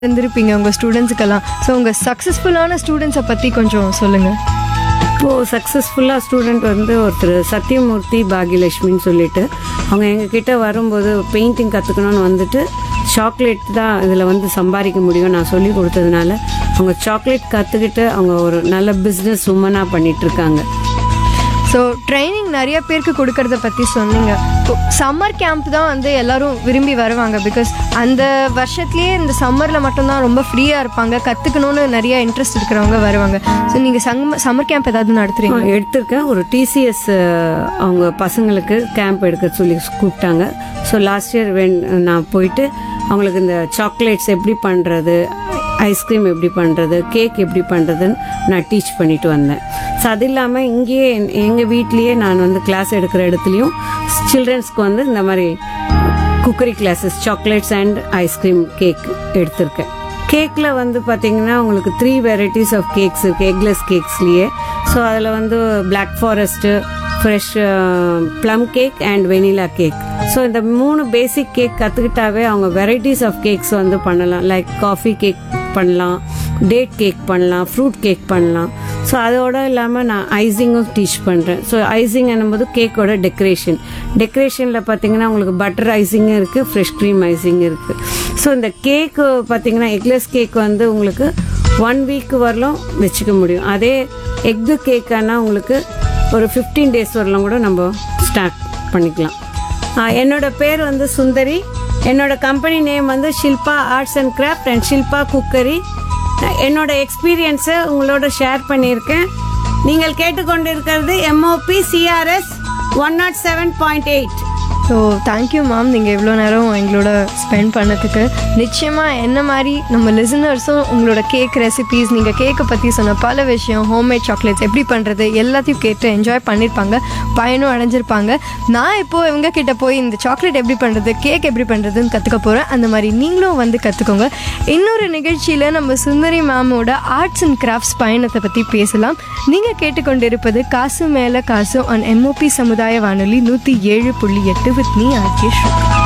இருந்திருப்பீங்க உங்கள் ஸ்டூடெண்ட்ஸுக்கெல்லாம் ஸோ உங்கள் சக்ஸஸ்ஃபுல்லான ஸ்டூடெண்ட்ஸை பற்றி கொஞ்சம் சொல்லுங்கள் இப்போது சக்ஸஸ்ஃபுல்லாக ஸ்டூடெண்ட் வந்து ஒருத்தர் சத்யமூர்த்தி பாகியலட்சுமின்னு சொல்லிட்டு அவங்க எங்ககிட்ட வரும்போது பெயிண்டிங் கற்றுக்கணும்னு வந்துட்டு சாக்லேட் தான் இதில் வந்து சம்பாதிக்க முடியும் நான் சொல்லி கொடுத்ததுனால அவங்க சாக்லேட் கற்றுக்கிட்டு அவங்க ஒரு நல்ல பிஸ்னஸ் உமனாக பண்ணிகிட்ருக்காங்க ஸோ ட்ரைனிங் நிறைய பேருக்கு கொடுக்கறத பற்றி சொன்னீங்க சம்மர் கேம்ப் தான் வந்து எல்லாரும் விரும்பி வருவாங்க பிகாஸ் அந்த வருஷத்துலேயே இந்த சம்மரில் மட்டும்தான் ரொம்ப ஃப்ரீயாக இருப்பாங்க கற்றுக்கணும்னு நிறைய இன்ட்ரெஸ்ட் இருக்கிறவங்க வருவாங்க ஸோ நீங்கள் சம்ம சம்மர் கேம்ப் ஏதாவது நடத்துறீங்க ஆ, எடுத்திருக்கேன் ஒரு டிசிஎஸ் அவங்க பசங்களுக்கு கேம்ப் எடுக்க சொல்லி கூப்பிட்டாங்க ஸோ லாஸ்ட் இயர் வென் நான் போயிட்டு அவங்களுக்கு இந்த சாக்லேட்ஸ் எப்படி பண்ணுறது ஐஸ்கிரீம் எப்படி பண்ணுறது கேக் எப்படி பண்ணுறதுன்னு நான் டீச் பண்ணிட்டு வந்தேன் ஸோ அது இல்லாமல் இங்கேயே எங்கள் வீட்லேயே நான் வந்து கிளாஸ் எடுக்கிற இடத்துலையும் சில்ட்ரன்ஸ்க்கு வந்து இந்த மாதிரி cookery classes chocolates and ice cream cake எடுத்திருக்கேன் கேக்கில் வந்து பார்த்தீங்கன்னா உங்களுக்கு த்ரீ வெரைட்டிஸ் ஆஃப் கேக்ஸ் இருக்குது எக்லெஸ் கேக்ஸ்லேயே ஸோ அதில் வந்து black forest fresh plum cake and vanilla cake so இந்த மூணு பேசிக் கேக் கற்றுக்கிட்டாவே அவங்க வெரைட்டிஸ் ஆஃப் கேக்ஸ் வந்து பண்ணலாம் லைக் காஃபி கேக் பண்ணலாம் டேட் கேக் பண்ணலாம் ஃப்ரூட் கேக் பண்ணலாம் ஸோ அதோட இல்லாமல் நான் ஐசிங்கும் டீச் பண்ணுறேன் ஸோ ஐசிங் என்னும்போது கேக்கோட டெக்கரேஷன் டெக்கரேஷனில் பார்த்தீங்கன்னா உங்களுக்கு பட்டர் ஐசிங்கும் இருக்குது ஃப்ரெஷ் க்ரீம் ஐசிங் இருக்குது ஸோ இந்த கேக்கு பார்த்தீங்கன்னா எக்லெஸ் கேக் வந்து உங்களுக்கு ஒன் வீக் வரலும் வச்சுக்க முடியும் அதே எக்கு கேக்கானா உங்களுக்கு ஒரு ஃபிஃப்டீன் டேஸ் வரலாம் கூட நம்ம ஸ்டார்ட் பண்ணிக்கலாம் ஆ, என்னோட பேர் வந்து சுந்தரி என்னோட கம்பெனி நேம் வந்து Shilpa arts and craft and Shilpa cookery என்னோட எக்ஸ்பீரியன்ஸை உங்களோட ஷேர் பண்ணியிருக்கேன் நீங்கள் கேட்டுக்கொண்டிருக்கிறது MOP CRS one not seven point eight so thank you ma'am நீங்கள் இவ்வளோ நேரம் எங்களோட ஸ்பெண்ட் பண்ணதுக்கு நிச்சயமாக என்ன மாதிரி நம்ம லிசனர்ஸும் உங்களோட கேக் ரெசிபீஸ் நீங்கள் கேக்கை பற்றி சொன்ன பல விஷயம் ஹோம்மேட் சாக்லேட்ஸ் எப்படி பண்ணுறது எல்லாத்தையும் கேட்டு என்ஜாய் பண்ணியிருப்பாங்க பயனும் அடைஞ்சிருப்பாங்க நான் இப்போது இவங்க கிட்ட போய் இந்த சாக்லேட் எப்படி பண்ணுறது கேக் எப்படி பண்ணுறதுன்னு கற்றுக்க போகிறேன் அந்த மாதிரி நீங்களும் வந்து கற்றுக்கோங்க இன்னொரு நிகழ்ச்சியில் நம்ம சுந்தரி மேமோட ஆர்ட்ஸ் அண்ட் கிராஃப்ட்ஸ் பயணத்தை பற்றி பேசலாம் நீங்கள் கேட்டுக்கொண்டிருப்பது காசு மேலே காசு ஆன் எம்ஓபி சமுதாய வானொலி நூற்றி ஏழு புள்ளி எட்டு வித் மீ ஆர்கே ஸ்ருதி